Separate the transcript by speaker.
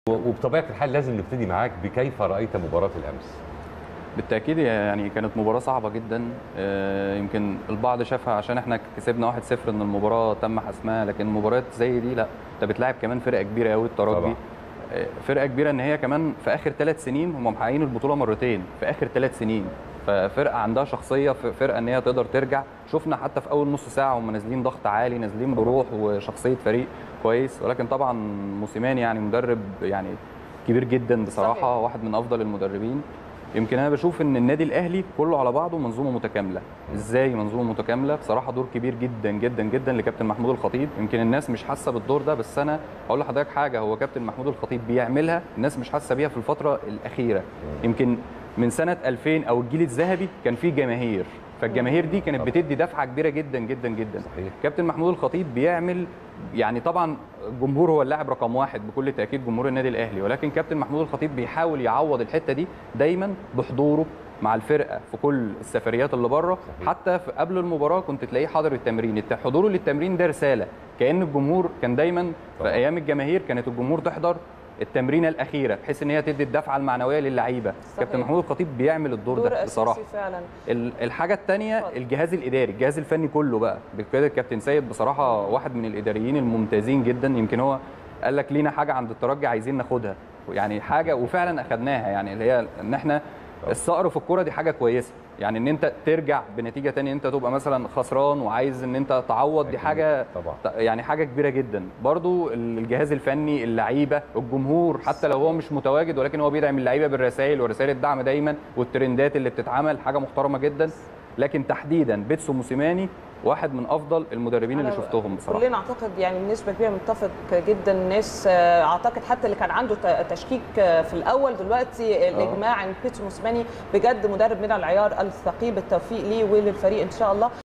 Speaker 1: وبطبيعه الحال لازم نبتدي معاك بكيف رايت مباراه الامس
Speaker 2: بالتاكيد يعني كانت مباراه صعبه جدا آه، يمكن البعض شافها عشان احنا كسبنا 1-0 ان المباراه تم حسمها لكن مباريات زي دي لا انت بتلاعب كمان فرقه كبيره قوي
Speaker 1: طبعا.
Speaker 2: الترجي آه، فرقه كبيره ان هي كمان في اخر ثلاث سنين هم محققين البطوله مرتين في اخر ثلاث سنين ففرقه عندها شخصيه ف- فرقه ان هي تقدر ترجع شفنا حتى في اول نص ساعه هم نازلين ضغط عالي نازلين بروح وشخصيه فريق كويس ولكن طبعا موسيماني يعني مدرب يعني كبير جدا بصراحه
Speaker 3: صحيح.
Speaker 2: واحد من افضل المدربين يمكن انا بشوف ان النادي الاهلي كله على بعضه منظومه متكامله ازاي منظومه متكامله بصراحه دور كبير جدا جدا جدا لكابتن محمود الخطيب يمكن الناس مش حاسه بالدور ده بس انا هقول لحضرتك حاجه هو كابتن محمود الخطيب بيعملها الناس مش حاسه بيها في الفتره الاخيره يمكن من سنه 2000 او الجيل الذهبي كان في جماهير فالجماهير دي كانت
Speaker 1: طبعا.
Speaker 2: بتدي دفعه كبيره جدا جدا جدا
Speaker 1: صحيح
Speaker 2: كابتن محمود الخطيب بيعمل يعني طبعا الجمهور هو اللاعب رقم واحد بكل تاكيد جمهور النادي الاهلي ولكن كابتن محمود الخطيب بيحاول يعوض الحته دي دايما بحضوره مع الفرقه في كل السفريات اللي بره
Speaker 1: صحيح.
Speaker 2: حتى في قبل المباراه كنت تلاقيه حاضر التمرين الت- حضوره للتمرين ده رساله كان الجمهور كان دايما في
Speaker 1: طبعا.
Speaker 2: ايام الجماهير كانت الجمهور تحضر التمرينه الاخيره بحيث ان هي تدي الدفعه المعنويه للعيبه كابتن محمود الخطيب بيعمل الدور
Speaker 3: دور
Speaker 2: ده بصراحه
Speaker 3: اساسي فعلا
Speaker 2: ال- الحاجه الثانيه
Speaker 3: اتفضل.
Speaker 2: الجهاز الاداري الجهاز الفني كله بقى بقياده الكابتن سيد بصراحه واحد من الاداريين الممتازين جدا يمكن هو قال لك لينا حاجه عند الترجي عايزين ناخدها يعني حاجه وفعلا اخدناها يعني اللي هي ان احنا الصقر في الكوره دي حاجه كويسه يعني ان انت ترجع بنتيجه تانية انت تبقى مثلا خسران وعايز ان انت تعوض دي
Speaker 1: أكيد.
Speaker 2: حاجه
Speaker 1: طبعا
Speaker 2: ط- يعني حاجه كبيره جدا برضو الجهاز الفني اللعيبه الجمهور حتى لو هو مش متواجد ولكن هو بيدعم اللعيبه بالرسائل ورسائل الدعم دايما والترندات اللي بتتعمل حاجه محترمه جدا لكن تحديدا بيتسو موسيماني واحد من افضل المدربين اللي
Speaker 3: أنا
Speaker 2: شفتهم بصراحه
Speaker 3: كلنا اعتقد يعني بنسبه كبيره متفق جدا الناس آه، اعتقد حتى اللي كان عنده ت- تشكيك آه، في الاول دلوقتي الاجماع ان بيتسو موسيماني بجد مدرب من العيار الثقيل بالتوفيق ليه وللفريق ان شاء الله